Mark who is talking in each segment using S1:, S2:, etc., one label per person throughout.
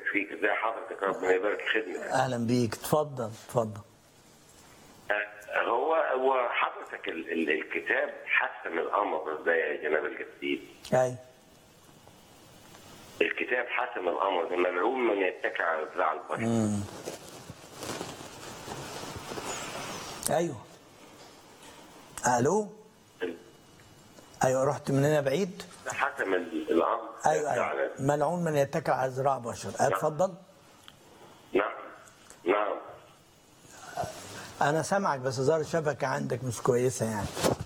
S1: فيك ازي حضرتك ربنا يبارك في خدمتك
S2: اهلا بيك اتفضل اتفضل
S1: آه، هو هو حضرتك ال- ال- الكتاب حسم الامر ده يا جناب الجسيس
S2: اي
S1: الكتاب حسم الامر ده ملعون من يتكل على ذراع البشر
S2: ايوه الو ايوه رحت من هنا بعيد
S1: حسم ال- الامر
S2: ايوه
S1: على-
S2: ايوه ملعون من يتكل على ذراع بشر اتفضل
S1: نعم نعم
S2: انا سامعك بس ظهر الشبكه عندك مش كويسه يعني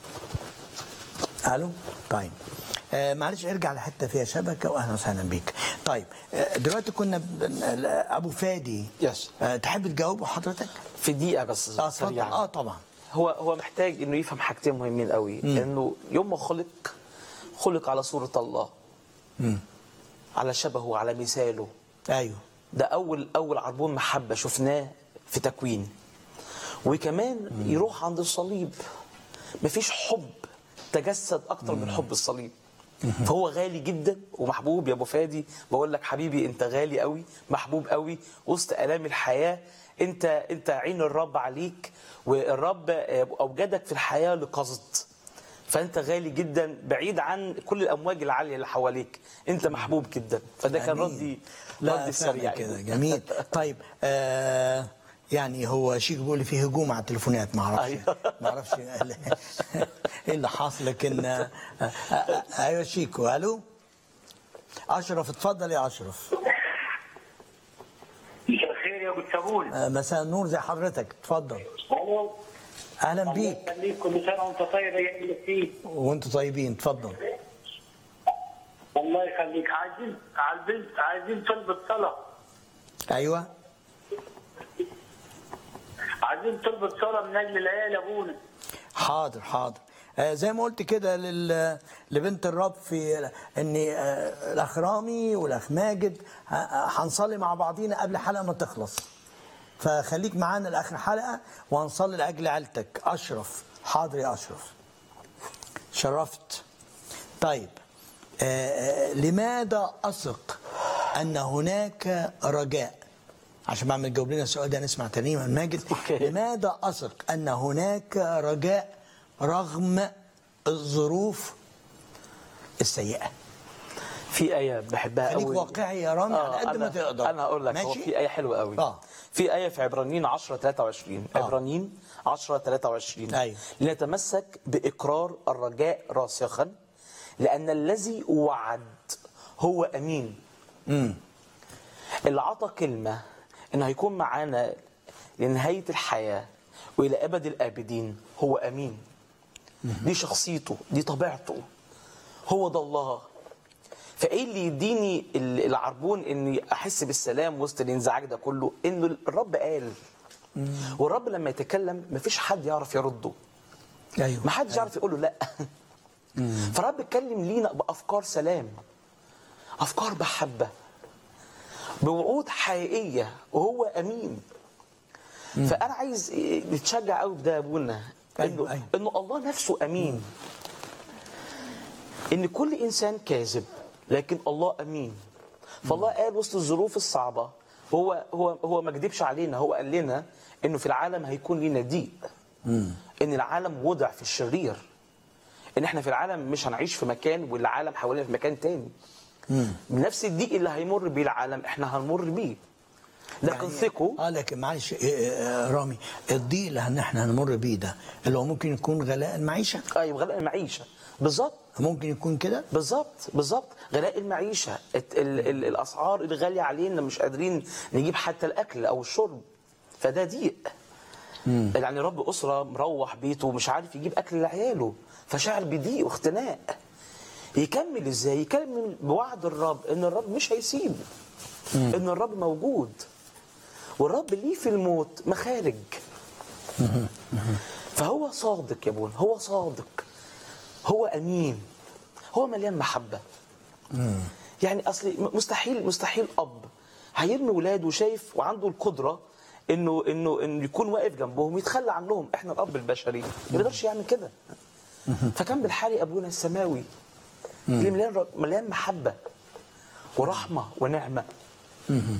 S2: الو طيب آه معلش ارجع لحته فيها شبكه واهلا وسهلا بيك طيب آه دلوقتي كنا ب- ابو فادي
S3: يس.
S2: آه تحب تجاوبه حضرتك
S3: في دقيقة بس
S2: اه اتفضل
S3: سريعا
S2: اه طبعا
S3: هو هو محتاج انه يفهم حاجتين مهمين قوي انه يوم ما خلق خلق على صورة الله على شبهه على مثاله
S2: ايوه
S3: ده اول اول عربون محبة شفناه في تكوين وكمان يروح عند الصليب مفيش حب تجسد اكتر من حب الصليب فهو غالي جدا ومحبوب يا ابو فادي بقول لك حبيبي انت غالي قوي محبوب قوي وسط الام الحياه انت انت عين الرب عليك والرب اوجدك في الحياه لقصد فانت غالي جدا بعيد عن كل الامواج العاليه اللي حواليك انت محبوب جدا فده كان
S2: جميل.
S3: ردي
S2: لا
S3: ردي
S2: فعلا
S3: السريع
S2: كده جميل طيب آه يعني هو شيك بيقول لي في هجوم على التليفونات ما اعرفش
S3: أيوه.
S2: ما اعرفش ايه اللي حاصل لكن آه آه آه ايوه شيكو الو اشرف اتفضل يا اشرف
S4: مساء الخير يا ابو التابون
S2: آه مساء النور زي حضرتك اتفضل
S4: الو
S2: اهلا
S4: الله
S2: بيك
S4: يخليك كل سنه وانت طيب يا ابن السيد
S2: وانتوا طيبين اتفضل
S4: الله يخليك عايزين عايزين عايزين طلب صلاه
S2: ايوه
S4: عايزين طلب صلاه من اجل العيال يا ابونا
S2: حاضر حاضر آه زي ما قلت كده لل... لبنت الرب في ان آه الاخ رامي والاخ ماجد ه- هنصلي مع بعضينا قبل الحلقه ما تخلص فخليك معانا لاخر حلقه وهنصلي لاجل عيلتك اشرف حاضر يا اشرف شرفت طيب آه آه لماذا اثق ان هناك رجاء عشان بعد ما تجاوب لنا السؤال ده نسمع ترنيمه من ماجد
S3: أوكي.
S2: لماذا اثق ان هناك رجاء رغم الظروف السيئه
S3: في آية بحبها
S2: خليك
S3: قوي
S2: واقعي يا رامي على قد ما
S3: أنا-
S2: تقدر
S3: انا هقول لك هو
S2: ماشي؟
S3: في ايه حلوه قوي
S2: آه.
S3: في ايه في عبرانيين 10 23
S2: آه.
S3: عبرانيين 10 23
S2: أيوة.
S3: لنتمسك باقرار الرجاء راسخا لان الذي وعد هو امين اللي عطى كلمه انه هيكون معانا لنهايه الحياه والى ابد الابدين هو امين دي شخصيته دي طبيعته هو ده الله فايه اللي يديني ال- العربون اني احس بالسلام وسط الانزعاج ده كله انه الرب قال والرب لما يتكلم مفيش حد يعرف يرده
S2: ايوه
S3: ما حدش يعرف يقول له لا فالرب اتكلم لينا بافكار سلام افكار محبه بوعود حقيقيه وهو امين فانا عايز إيه، نتشجع قوي بده يا ابونا
S2: أيوة،
S3: انه
S2: أيوة.
S3: انه الله نفسه امين ان كل انسان كاذب لكن الله امين فالله قال وسط الظروف الصعبه هو هو هو ما كذبش علينا هو قال لنا انه في العالم هيكون لنا ضيق ان العالم وضع في الشرير ان احنا في العالم مش هنعيش في مكان والعالم حوالينا في مكان تاني نفس الضيق اللي هيمر بيه العالم احنا هنمر بيه لكن ثقوا
S2: اه لكن معلش إيه، إيه، رامي الضيق اللي هن- احنا هنمر بيه ده اللي هو ممكن يكون غلاء المعيشه
S3: ايوه غلاء المعيشه بالظبط
S2: ممكن يكون كده
S3: بالظبط بالظبط غلاء المعيشه الت- ال ال الاسعار الغاليه علينا مش قادرين نجيب حتى الاكل او الشرب فده ضيق يعني رب اسره مروح بيته مش عارف يجيب اكل لعياله فشعر بضيق واختناق يكمل ازاي يكمل بوعد الرب ان الرب مش هيسيبه ان الرب موجود والرب ليه في الموت مخارج فهو صادق يا ابونا هو صادق هو امين هو مليان محبه يعني اصل مستحيل مستحيل اب هيرمي ولاده شايف وعنده القدره انه انه انه يكون واقف جنبهم يتخلى عنهم احنا الاب البشري ما يقدرش يعمل كده فكان بالحالي ابونا السماوي اللي مليان مليان محبه ورحمه ونعمه